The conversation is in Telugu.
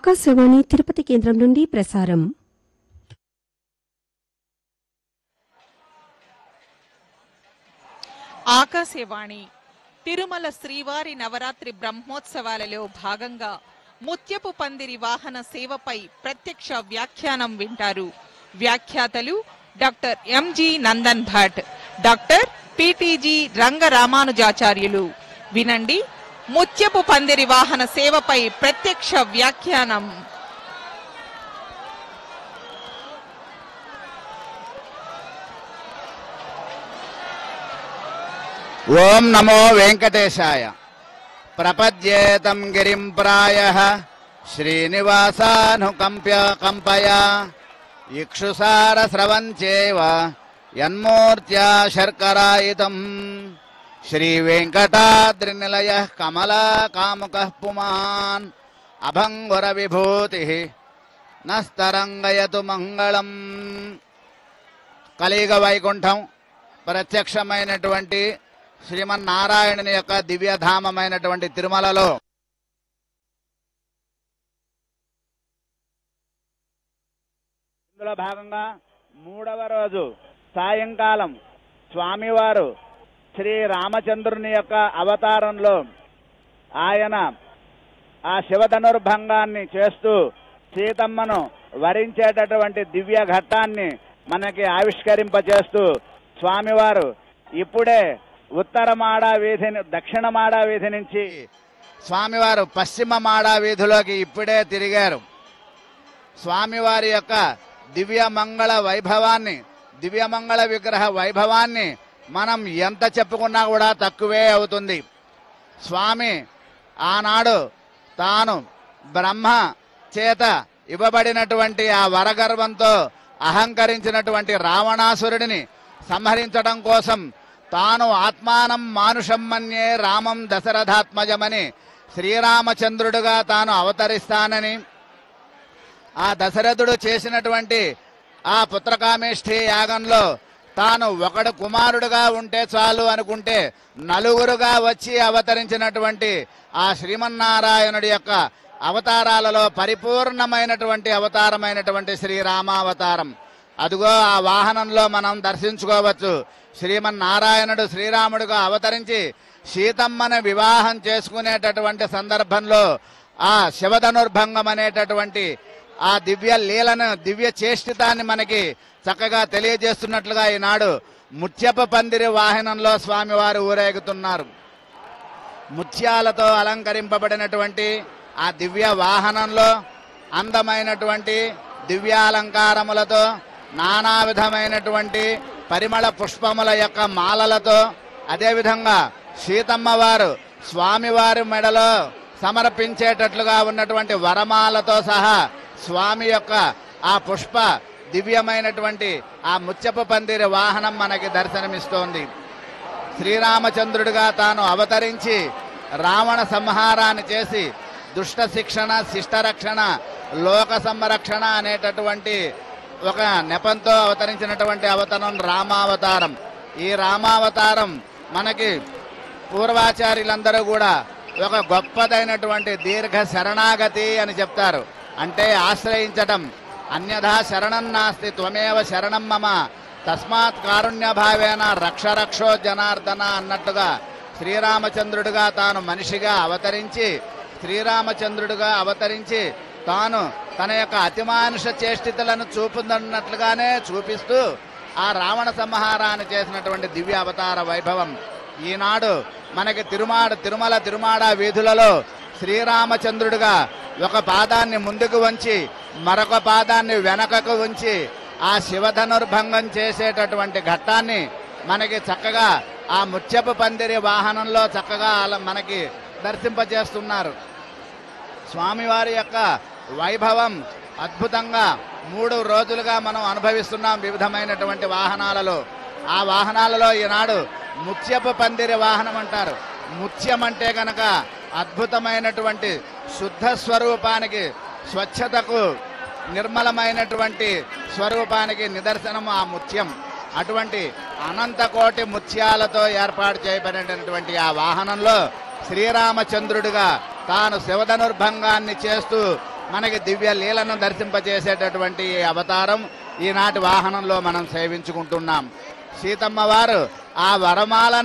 ఆకాశవాణి తిరుపతి కేంద్రం నుండి ప్రసారం ఆకాశవాణి తిరుమల శ్రీవారి నవరాత్రి బ్రహ్మోత్సవాలలో భాగంగా ముత్యపు పందిరి వాహన సేవపై ప్రత్యక్ష వ్యాఖ్యానం వింటారు వ్యాఖ్యాతలు doctor M G Nandan Bhat doctor P T G Rangaramanujacharyulu వినండి ముత్యపు పందిరి వాహన సేవపై ప్రత్యక్ష వ్యాఖ్యానం ఓం నమో వెంకటేశాయ ప్రపద్యేతం గిరిం ప్రాయ శ్రీనివాసానుకంప్య కంపయా ఇక్షుసార స్రవంచేవ యన్మూర్త్యా శర్కరాయితం శ్రీవేంకటాద్రినిలయ కమలా కాముక పుమాన్ అభంగుర విభూతి నస్తరంగయతు మంగళం కలియుగ వైకుంఠం ప్రత్యక్షమైనటువంటి శ్రీమన్నారాయణుని యొక్క దివ్యధామమైనటువంటి తిరుమలలో ఇందులో భాగంగా మూడవ రోజు సాయంకాలం స్వామివారు శ్రీ రామచంద్రుని యొక్క అవతారంలో ఆయన ఆ శివధనుర్భంగాన్ని చేస్తూ సీతమ్మను వరించేటటువంటి దివ్య ఘట్టాన్ని మనకి ఆవిష్కరింపచేస్తూ స్వామివారు ఇప్పుడే ఉత్తర మాడా వీధిని దక్షిణ మాడా వీధి నుంచి స్వామివారు పశ్చిమ మాడా వీధిలోకి ఇప్పుడే తిరిగారు స్వామివారి యొక్క దివ్యమంగళ వైభవాన్ని దివ్యమంగళ విగ్రహ వైభవాన్ని మనం ఎంత చెప్పుకున్నా కూడా తక్కువే అవుతుంది స్వామి ఆనాడు తాను బ్రహ్మ చేత ఇవ్వబడినటువంటి ఆ వరగర్వంతో అహంకరించినటువంటి రావణాసురుడిని సంహరించడం కోసం తాను ఆత్మానం మానుషం మన్యే రామం దశరథాత్మజమని శ్రీరామచంద్రుడుగా తాను అవతరిస్తానని ఆ దశరథుడు చేసినటువంటి ఆ పుత్రకామేష్ఠి యాగంలో తాను ఒకడు కుమారుడుగా ఉంటే చాలు అనుకుంటే నలుగురుగా వచ్చి అవతరించినటువంటి ఆ శ్రీమన్నారాయణుడి యొక్క అవతారాలలో పరిపూర్ణమైనటువంటి అవతారమైనటువంటి శ్రీరామావతారం అదిగో ఆ వాహనంలో మనం దర్శించుకోవచ్చు శ్రీమన్నారాయణుడు శ్రీరాముడుగా అవతరించి సీతమ్మని వివాహం చేసుకునేటటువంటి సందర్భంలో ఆ శివధనుర్భంగం అనేటటువంటి ఆ దివ్య లీలను దివ్య చేష్టితాన్ని మనకి చక్కగా తెలియజేస్తున్నట్లుగా ఈనాడు ముత్యప పందిరి వాహనంలో స్వామివారు ఊరేగుతున్నారు ముత్యాలతో అలంకరింపబడినటువంటి ఆ దివ్య వాహనంలో అందమైనటువంటి దివ్యాలంకారములతో నానా విధమైనటువంటి పరిమళ పుష్పముల యొక్క మాలలతో అదేవిధంగా సీతమ్మ వారు స్వామివారి మెడలో సమర్పించేటట్లుగా ఉన్నటువంటి వరమాలతో సహా స్వామి యొక్క ఆ పుష్ప దివ్యమైనటువంటి ఆ ముత్యపు పందిరి వాహనం మనకి దర్శనమిస్తోంది శ్రీరామచంద్రుడిగా తాను అవతరించి రావణ సంహారాన్ని చేసి దుష్ట శిక్షణ శిష్టరక్షణ లోక సంరక్షణ అనేటటువంటి ఒక నెపంతో అవతరించినటువంటి అవతరం రామావతారం ఈ రామావతారం మనకి పూర్వాచార్యులందరూ కూడా ఒక గొప్పదైనటువంటి దీర్ఘ శరణాగతి అని చెప్తారు అంటే ఆశ్రయించటం అన్యథా శరణం నాస్తి త్వమేవ శరణం మమ తస్మాత్ కారుణ్య భావేన రక్ష రక్షో జనార్దన అన్నట్టుగా శ్రీరామచంద్రుడిగా తాను మనిషిగా అవతరించి శ్రీరామచంద్రుడిగా అవతరించి తాను తన యొక్క అతిమానుష చేష్టితలను చూపుతున్నట్లుగానే చూపిస్తూ ఆ రావణ సంహారాన్ని చేసినటువంటి దివ్య అవతార వైభవం ఈనాడు మనకి తిరుమాడ తిరుమల తిరుమాడ వీధులలో శ్రీరామచంద్రుడిగా ఒక పాదాన్ని ముందుకు వంచి మరొక పాదాన్ని వెనకకు ఉంచి ఆ శివధనుర్భంగం చేసేటటువంటి ఘట్టాన్ని మనకి చక్కగా ఆ ముత్యపు పందిరి వాహనంలో చక్కగా అలా మనకి దర్శింపజేస్తున్నారు స్వామివారి యొక్క వైభవం అద్భుతంగా మూడు రోజులుగా మనం అనుభవిస్తున్నాం వివిధమైనటువంటి వాహనాలలో ఆ వాహనాలలో ఈనాడు ముత్యపు పందిరి వాహనం అంటారు ముత్యం అంటే గనక అద్భుతమైనటువంటి శుద్ధ స్వరూపానికి స్వచ్ఛతకు నిర్మలమైనటువంటి స్వరూపానికి నిదర్శనం ఆ ముత్యం అటువంటి అనంత కోటి ముత్యాలతో ఏర్పాటు చేయబడినటువంటి ఆ వాహనంలో శ్రీరామచంద్రుడిగా తాను శివధనుర్భంగాన్ని చేస్తూ మనకి దివ్య లీలను దర్శింపజేసేటటువంటి ఈ అవతారం ఈనాటి వాహనంలో మనం సేవించుకుంటున్నాం సీతమ్మ వారు ఆ వరమాలను